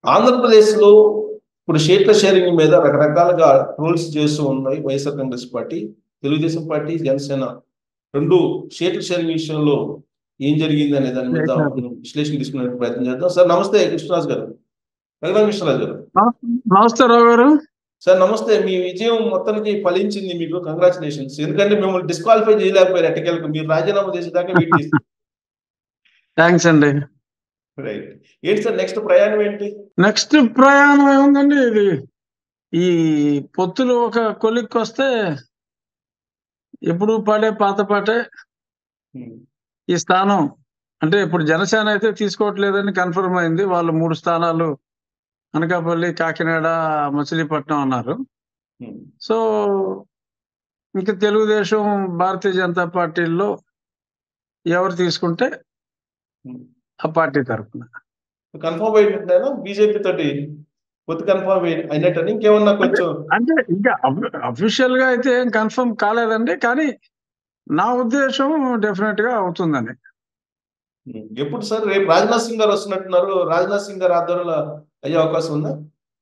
ఆంధ్రప్రదేశ్ లో ఇప్పుడు షేట్ల షేరింగ్ మీద రకరకాలుగా ట్రోల్స్ చేస్తూ ఉన్నాయి వైఎస్ఆర్ కాంగ్రెస్ పార్టీ తెలుగుదేశం పార్టీ జనసేన రెండు షేట్ల షేరింగ్ విషయంలో ఏం జరిగింది అనే దాని మీద విశ్లేషణ తీసుకునే ప్రయత్నం చేద్దాం సార్ నమస్తే కృష్ణరాజు గారు రఘురామ కృష్ణరాజు గారు నమస్తే రావు గారు సార్ నమస్తే మీ విజయం మొత్తానికి ఫలించింది మీకు కంగ్రాచులేషన్స్ ఎందుకంటే మిమ్మల్ని డిస్క్వాలిఫై చేయలేకపోయారు ఎట్టకెళ్ళకు మీరు రాజీనామా చేసేదాకా వెయిట్ చేస్తారు థ్యాంక్స్ అండి రైట్ ఏంటి సార్ నెక్స్ట్ ప్రయాణం ఏంటి నెక్స్ట్ ప్రయాణం ఏముందండి ఇది ఈ పొత్తులు ఒక కొలిక్కి వస్తే ఎప్పుడు పాడే పాత పాటే ఈ స్థానం అంటే ఇప్పుడు జనసేన అయితే తీసుకోవట్లేదని కన్ఫర్మ్ అయింది వాళ్ళు మూడు స్థానాలు అనకాపల్లి కాకినాడ మచిలీపట్నం అన్నారు సో ఇంకా తెలుగుదేశం భారతీయ జనతా పార్టీల్లో ఎవరు తీసుకుంటే ఆ పార్టీ తరఫున కన్ఫర్మ్ అయినట్టేనా బీజేపీ తోటి పొత్తు కన్ఫర్మ్ అయినట్టు ఇంకేమన్నా కొంచెం అంటే ఇంకా అఫీషియల్ గా అయితే ఏం కన్ఫర్మ్ కాలేదండి కానీ నా ఉద్దేశం డెఫినెట్ గా అవుతుందని ఎప్పుడు సార్ రేపు రాజ్నాథ్ సింగ్ గారు వస్తున్నట్టున్నారు రాజ్నాథ్ సింగ్ గారు ఆధ్వర్యంలో అయ్యే అవకాశం ఉందా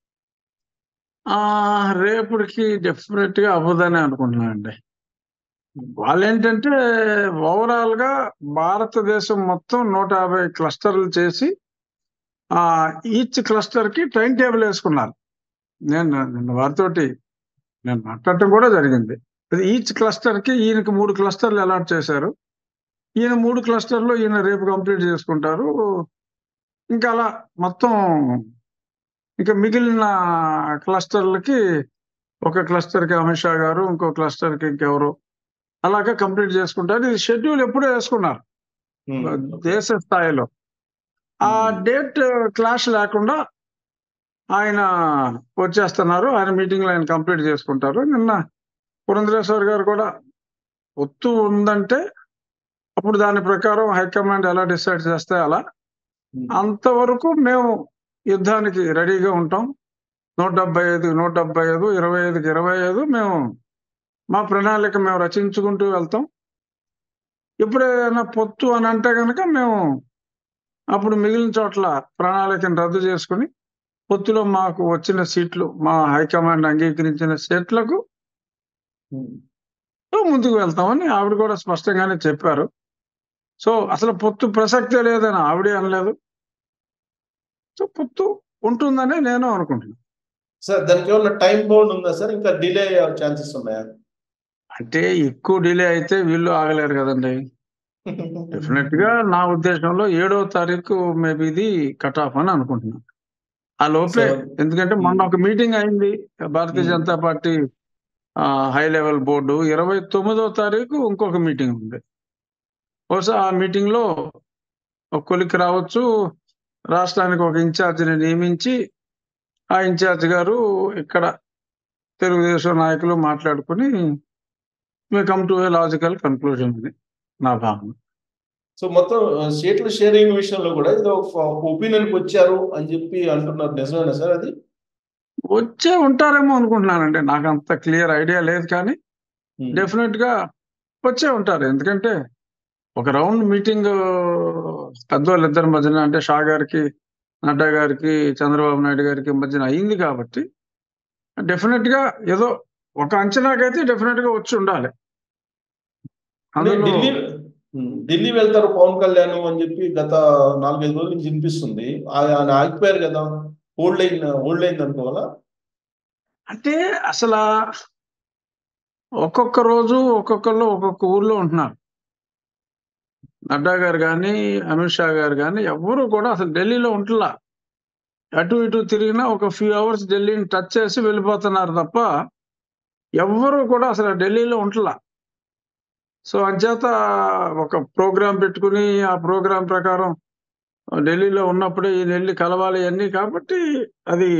ఆ రేపటికి డెఫినెట్ గా అవ్వదని అనుకుంటున్నాను అండి వాళ్ళు ఏంటంటే ఓవరాల్ గా భారతదేశం మొత్తం నూట యాభై క్లస్టర్లు చేసి ఆ ఈచ్ క్లస్టర్ కి టైం టేబుల్ వేసుకున్నారు నేను నిన్న వారితోటి నేను మాట్లాడటం కూడా జరిగింది ఈచ్ క్లస్టర్ కి ఈయనకి మూడు క్లస్టర్లు అలాట్ చేశారు ఈయన మూడు క్లస్టర్లు ఈయన రేపు కంప్లీట్ చేసుకుంటారు ఇంకా అలా మొత్తం ఇంకా మిగిలిన క్లస్టర్లకి ఒక క్లస్టర్కి అమిత్ షా గారు ఇంకో క్లస్టర్కి ఇంకెవరు అలాగే కంప్లీట్ చేసుకుంటారు ఇది షెడ్యూల్ ఎప్పుడూ వేసుకున్నారు దేశ స్థాయిలో ఆ డేట్ క్లాష్ లేకుండా ఆయన వచ్చేస్తున్నారు ఆయన మీటింగ్లో ఆయన కంప్లీట్ చేసుకుంటారు నిన్న పురంధరేశ్వర్ గారు కూడా ఒత్తు ఉందంటే అప్పుడు దాని ప్రకారం హైకమాండ్ ఎలా డిసైడ్ చేస్తే అలా అంతవరకు మేము యుద్ధానికి రెడీగా ఉంటాం నూట డెబ్బై ఐదు నూట డెబ్బై ఐదు ఇరవై ఐదుకి ఇరవై ఐదు మేము మా ప్రణాళిక మేము రచించుకుంటూ వెళ్తాం ఎప్పుడైనా పొత్తు అని అంటే కనుక మేము అప్పుడు మిగిలిన చోట్ల ప్రణాళికను రద్దు చేసుకుని పొత్తులో మాకు వచ్చిన సీట్లు మా హైకమాండ్ అంగీకరించిన సీట్లకు ముందుకు వెళ్తామని ఆవిడ కూడా స్పష్టంగానే చెప్పారు సో అసలు పొత్తు ప్రసక్తే లేదని ఆవిడే అనలేదు సో పొత్తు ఉంటుందని నేను అనుకుంటున్నాను సార్ దానికి ఏమన్నా టైం బౌండ్ ఉందా సార్ ఇంకా డిలే అయ్యే ఛాన్సెస్ ఉన్నాయా అంటే ఎక్కువ డిలే అయితే వీళ్ళు ఆగలేరు కదండి డెఫినెట్ గా నా ఉద్దేశంలో ఏడవ తారీఖు మేబీ ఇది కట్ ఆఫ్ అని అనుకుంటున్నాను ఆ లోపే ఎందుకంటే మొన్న ఒక మీటింగ్ అయింది Bharatiya Janata party high level board ఇరవై తొమ్మిదో తారీఖు ఇంకొక మీటింగ్ ఉంది బహుశా ఆ మీటింగ్ లో ఒక కొలికి రావచ్చు రాష్ట్రానికి ఒక ఇన్ఛార్జిని నియమించి ఆ ఇన్ఛార్జ్ గారు ఇక్కడ తెలుగుదేశం నాయకులు మాట్లాడుకుని may come to a logical conclusion అని నా భావన సో మొత్తం సీట్ల షేరింగ్ విషయంలో కూడా ఇది ఒక ఒపీనియన్కి వచ్చారు అని చెప్పి అంటున్నారు నిజమేనా సార్ అది వచ్చే ఉంటారేమో అనుకుంటున్నానండి నాకు అంత క్లియర్ ఐడియా లేదు కానీ డెఫినెట్ గా వచ్చే ఉంటారు ఎందుకంటే ఒక రౌండ్ మీటింగ్ పెద్దవాళ్ళు ఇద్దరి మధ్యన అంటే షా గారికి నడ్డా గారికి చంద్రబాబు నాయుడు గారికి మధ్యన అయింది కాబట్టి డెఫినెట్ గా ఏదో ఒక అంచనాకైతే డెఫినెట్ గా వచ్చి ఉండాలి ఢిల్లీ ఢిల్లీ వెళ్తారు పవన్ కళ్యాణ్ అని చెప్పి గత నాలుగైదు రోజుల నుంచి వినిపిస్తుంది ఆయన ఆగిపోయారు కదా ఓల్డ్ అయిన ఓల్డ్ అయింది అనుకోవాలా అంటే అసలు ఒక్కొక్క రోజు ఒక్కొక్కళ్ళు ఒక్కొక్క ఊర్లో ఉంటున్నారు నడ్డా గారు కానీ అమిత్ షా గారు కానీ ఎవరు కూడా అసలు ఢిల్లీలో ఉంటులా అటు ఇటు తిరిగినా ఒక ఫ్యూ అవర్స్ ఢిల్లీని టచ్ చేసి వెళ్ళిపోతున్నారు తప్ప ఎవ్వరూ కూడా అసలు ఢిల్లీలో ఉంటులా సో అంచేత ఒక ప్రోగ్రాం పెట్టుకుని ఆ ప్రోగ్రాం ప్రకారం ఢిల్లీలో ఉన్నప్పుడే ఈయన వెళ్ళి కలవాలి అన్నీ కాబట్టి అది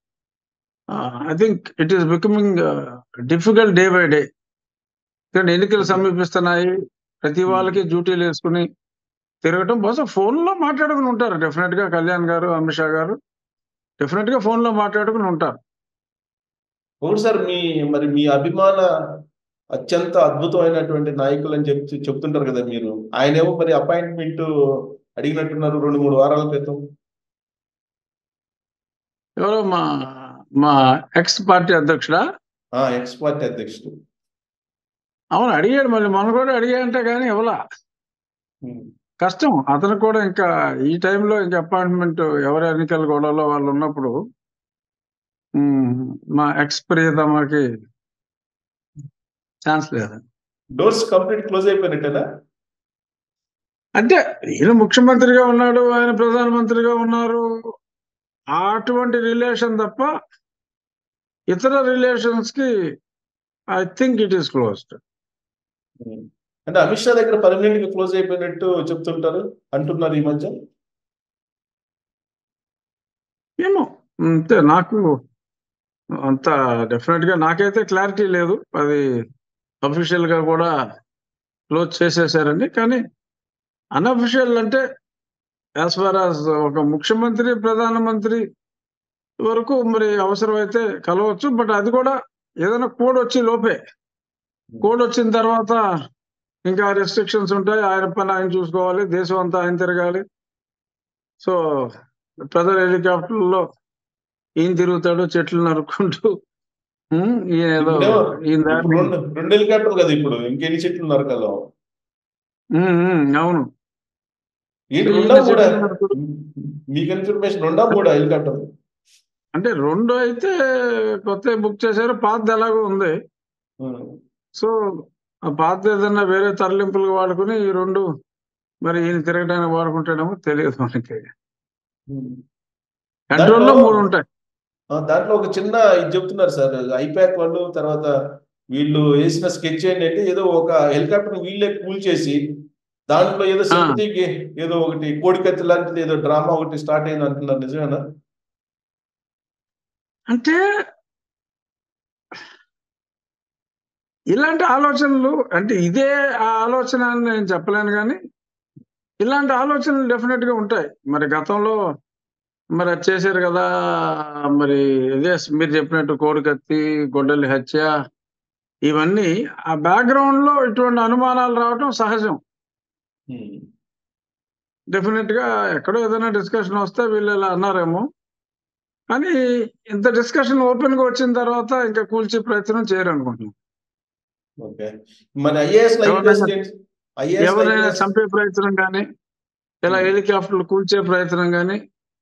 I think it is becoming difficult day by day ఎందుకంటే ఎన్నికలు సమీపిస్తున్నాయి ప్రతి వాళ్ళకి డ్యూటీలు వేసుకుని తిరగటం బహుశా ఫోన్లో మాట్లాడుకుని ఉంటారు డెఫినెట్ గా కళ్యాణ్ గారు అమిత్ షా గారు డెఫినెట్ గా ఫోన్లో మాట్లాడుకుని ఉంటారు అవును సార్ మీ మరి మీ అభిమాన అత్యంత అద్భుతమైనటువంటి నాయకులు అని చెప్తూ చెప్తుంటారు కదా మీరు ఆయనేమో మరి అపాయింట్మెంట్ అడిగినట్టున్నారు రెండు మూడు వారాల క్రితం ఎవరో మా మా ఎక్స్ పార్టీ అధ్యక్షుడా ఆ ఎక్స్ పార్టీ అధ్యక్షుడు అవును అడిగాడు మళ్ళీ మన కూడా అడిగాడంటే కానీ ఇవ్వలా ఉమ్. కష్టం అతను కూడా ఇంకా ఈ టైంలో ఇంకా అపాయింట్మెంట్ ఎవరి ఎన్నికల గొడవలో వాళ్ళు ఉన్నప్పుడు ఉమ్, మా ఎక్స్ ప్రియతమకి ఛాన్స్ లేదు డోర్స్ కంప్లీట్ క్లోజ్ అయిపోయినట్టేనా అంటే ఈయన ముఖ్యమంత్రిగా ఉన్నాడు ఆయన ప్రధానమంత్రిగా ఉన్నారు అటువంటి రిలేషన్ తప్ప ఇతర రిలేషన్స్ కి I think it is closed um. అంటే అమిత్ షా దగ్గర పర్మనెంట్ గా క్లోజ్ అయిపోయినట్టు చెప్తుంటారు అంటున్నారు ఈ మధ్య ఏమో అంతే నాకు అంత డెఫినెట్ గా నాకైతే క్లారిటీ లేదు అది అఫీషియల్ గా కూడా క్లోజ్ చేసేసారని కానీ అన్అఫిషియల్ అంటే యాజ్ ఫార్ యాజ్ ఒక ముఖ్యమంత్రి ప్రధానమంత్రి వరకు మరి అవసరమైతే కలవచ్చు బట్ అది కూడా ఏదైనా కోడ్ వచ్చి లోపే కోడ్ వచ్చిన తర్వాత ఇంకా రెస్ట్రిక్షన్స్ ఉంటాయి ఆయన పని ఆయన చూసుకోవాలి దేశం అంతా ఆయన తిరగాలి సో ప్రజల హెలికాప్టర్లో ఈయన తిరుగుతాడు చెట్లు నరుక్కుంటూ ఉమ్, ఈయన ఏదో ఇప్పుడేమో ఈయన ఇప్పుడు దాన్ని రెండు రెండు హెలికాప్టర్ కదా ఇప్పుడు ఇంకెన్ని చెట్లు నరకాలో ఉమ్, ఉమ్, అవును ఏంటి ఈయన రెండా మూడా చెట్లు నరుకుడు. మీకు ఇన్ఫర్మేషన్ రెండా మూడా హెలికాప్టర్ అంటే రెండు అయితే కొత్త బుక్ చేశారు పాతది ఎలాగో ఉంది సో ఆ పాత ఏదన్నా వేరే తరలింపులు వాడుకుని ఈ రెండు మరి ఈయన తిరగడానికి వాడుకుంటాడేమో తెలియదు మనకి కంట్రోల్లో దాంట్లో- మూడు ఉంటాయి ఆ, దాంట్లో ఒక చిన్న ఇది చెప్తున్నారు సార్ ఐపాక్ వాళ్ళు తర్వాత వీళ్ళు వేసిన స్కెచ్ ఏంటంటే ఏదో ఒక హెలికాప్టర్ వీళ్ళే కూల్ చేసి దాంట్లో ఏదో ఆ. సింపతికి ఏదో ఒకటి కోడికత్తి లాంటిది ఏదో డ్రామా ఒకటి స్టార్ట్ అయింది అంటున్నారు నిజమేనా అంటే ఇలాంటి ఆలోచనలు అంటే ఇదే ఆ ఆలోచన అని నేను చెప్పలేను కానీ ఇలాంటి ఆలోచనలు డెఫినెట్ గా ఉంటాయి మరి గతంలో మరి అది చేశారు కదా మరి ఇదే మీరు చెప్పినట్టు కోడికత్తి గొడ్డలి హత్య ఇవన్నీ ఆ బ్యాక్గ్రౌండ్ లో ఇటువంటి అనుమానాలు రావటం సహజం ఉమ్. డెఫినెట్ గా ఎక్కడో ఏదైనా డిస్కషన్ వస్తే వీళ్ళు ఇలా అన్నారేమో కానీ ఇంత డిస్కషన్ ఓపెన్ గా వచ్చిన తర్వాత ఇంకా కూల్చే ప్రయత్నం చేయరు అనుకుంటున్నాను ఓకే మరి ఐఏఎస్ ఎవరైనా- ఐఏఎస్ ఎవరైనా చంపే ప్రయత్నం కానీ ఇలా Hmm. హెలికాప్టర్లు కూల్చే ప్రయత్నం కానీ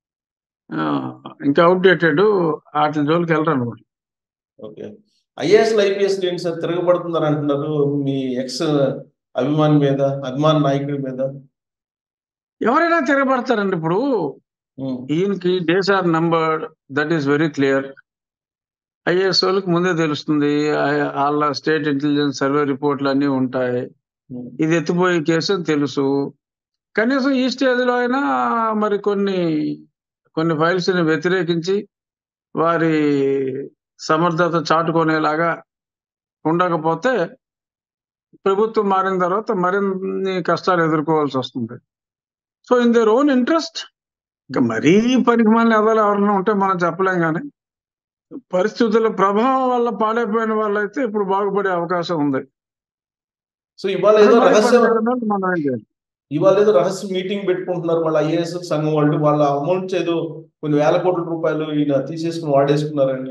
ఇంకా అవుట్డేటెడ్ వాటి జోలికి వెళ్ళరు అనుకోండి ఓకే ఐఏఎస్ ఐపీఎస్ ఏంటి సార్ తిరగబడుతున్నారు అంటున్నారు మీ ఎక్స్ అభిమాని మీద అభిమాన నాయకుడి మీద ఎవరైనా తిరగబడతారండి ఇప్పుడు ఉమ్. ఈయనకి days are numbered that is very clear IAS వాళ్ళకి ముందే తెలుస్తుంది ఆ- వాళ్ళ స్టేట్ ఇంటెలిజెన్స్ సర్వే రిపోర్ట్లు అన్నీ ఉంటాయి ఉమ్. ఇది ఎత్తిపోయే కేసు అని తెలుసు కనీసం ఈ స్టేజ్ లో అయినా మరి కొన్ని కొన్ని ఫైల్స్ ని వ్యతిరేకించి వారి సమర్థత చాటుకునేలాగా ఉండకపోతే ప్రభుత్వం మారిన తర్వాత మరిన్ని కష్టాలు ఎదుర్కోవాల్సి వస్తుంది so in their own interest ఇంకా మరీ పనికి మళ్ళీ ఎదలు ఎవరైనా ఉంటే మనం చెప్పలేం కానీ పరిస్థితుల ప్రభావం వల్ల పాడైపోయిన వాళ్ళైతే ఇప్పుడు బాగుపడే అవకాశం ఉంది సో ఇవాళ ఏదో మరి రహస్యం పనిచేయడం మనం ఏం చేయాలి? ఇవాళ ఏదో రహస్య మీటింగ్ పెట్టుకుంటున్నారు మళ్ళీ ఐఏఎస్ సంఘం వాళ్ళు వాళ్ళ అమౌంట్స్ ఏదో కొన్ని వేల కోట్ల రూపాయలు ఈయన తీసేసుకుని వాడేసుకున్నారండి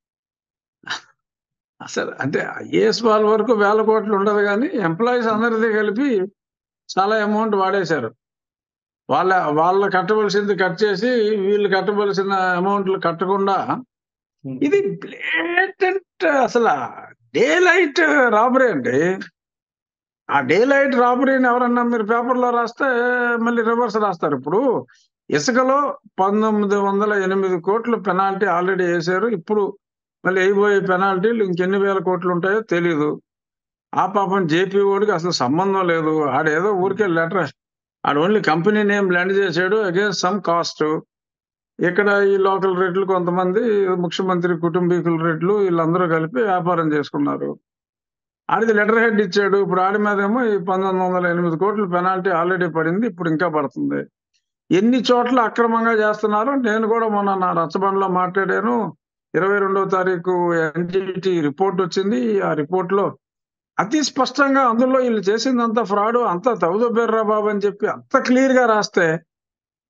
అసలు అంటే ఐఏఎస్ వాళ్ళ వరకు వేల కోట్లు ఉండదు కానీ ఎంప్లాయీస్ అందరిది కలిపి చాలా అమౌంట్ వాడేశారు వాళ్ళ వాళ్ళ కట్టవలసింది కట్ చేసి వీళ్ళు కట్టవలసిన అమౌంట్లు కట్టకుండా ఇది బ్లేటెంట్ అసలు డే లైట్ రాబరీ అండి ఆ డే లైట్ రాబరీని ఎవరన్నా మీరు పేపర్లో రాస్తే మళ్ళీ రివర్స్ రాస్తారు ఇప్పుడు ఇసుకలో పంతొమ్మిది వందల ఎనిమిది కోట్లు పెనాల్టీ ఆల్రెడీ వేశారు ఇప్పుడు మళ్ళీ వేయబోయే పెనాల్టీలు ఇంకెన్ని వేల కోట్లు ఉంటాయో తెలీదు ఆ పాపం జేపీ ఓడికి అసలు సంబంధం లేదు ఆడేదో ఊరికే లెటర్ ఆడు ఓన్లీ కంపెనీ నేమ్ ల్యాండ్ చేశాడు అగేన్స్ట్ సమ్ కాస్ట్ ఇక్కడ ఈ లోకల్ రేట్లు కొంతమంది ముఖ్యమంత్రి కుటుంబీకుల రేట్లు వీళ్ళందరూ కలిపి వ్యాపారం చేసుకున్నారు ఆడిది లెటర్ హెడ్ ఇచ్చాడు ఇప్పుడు ఆడి మీద ఏమో ఈ పంతొమ్మిది వందల ఎనిమిది కోట్ల పెనాల్టీ ఆల్రెడీ పడింది ఇప్పుడు ఇంకా పడుతుంది ఎన్ని చోట్ల అక్రమంగా చేస్తున్నారో నేను కూడా మొన్న నా రచ్చబండలో మాట్లాడాను ఇరవై రెండవ తారీఖు ఎన్జిటి రిపోర్ట్ వచ్చింది ఆ రిపోర్ట్ లో అతి స్పష్టంగా అందులో వీళ్ళు చేసిందంతా ఫ్రాడ్ అంతా తౌదొబ్బేర్రా బాబు అని చెప్పి అంత క్లియర్ గా రాస్తే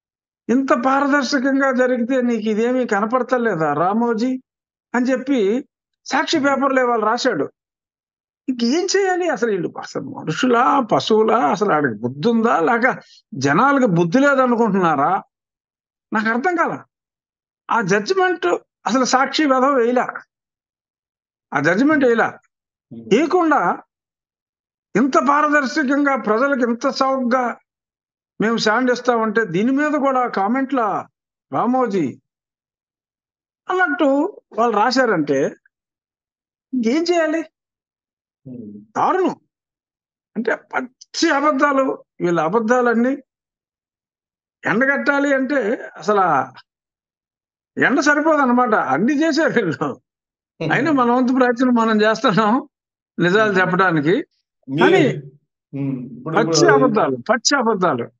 ఇంత పారదర్శకంగా జరిగితే నీకు ఇదేమీ కనపడతలేదా రామోజీ అని చెప్పి సాక్షి పేపర్లో వాళ్ళు రాశాడు ఇంకేం చేయాలి అసలు వీళ్ళు అసలు మనుషులా పశువులా అసలు ఆడికి బుద్ధి ఉందా లేక జనాలకి బుద్ధి లేదనుకుంటున్నారా నాకు అర్థం కాల ఆ జడ్జిమెంట్ అసలు సాక్షి వెధవ వేయలా ఆ జడ్జిమెంట్ వేయలా వేయకుండా ఇంత పారదర్శకంగా ప్రజలకు ఇంత చౌకగా మేము స్టాండ్ ఇస్తామంటే దీని మీద కూడా కామెంట్ల రామోజీ అన్నట్టు వాళ్ళు రాశారంటే ఇంకేం చేయాలి దారుణం అంటే పచ్చి అబద్ధాలు వీళ్ళ అబద్ధాలన్నీ ఎండగట్టాలి అంటే అసలు ఆ ఎండ సరిపోదు అనమాట అన్ని చేశారు వీళ్ళు అయినా మన వంతు ప్రయత్నం మనం చేస్తున్నాం నిజాలు చెప్పడానికి మీ- కానీ ఉమ్, ఇప్పుడు పచ్చి ఇప్పుడు అబద్ధాలు పచ్చి అబద్ధాలు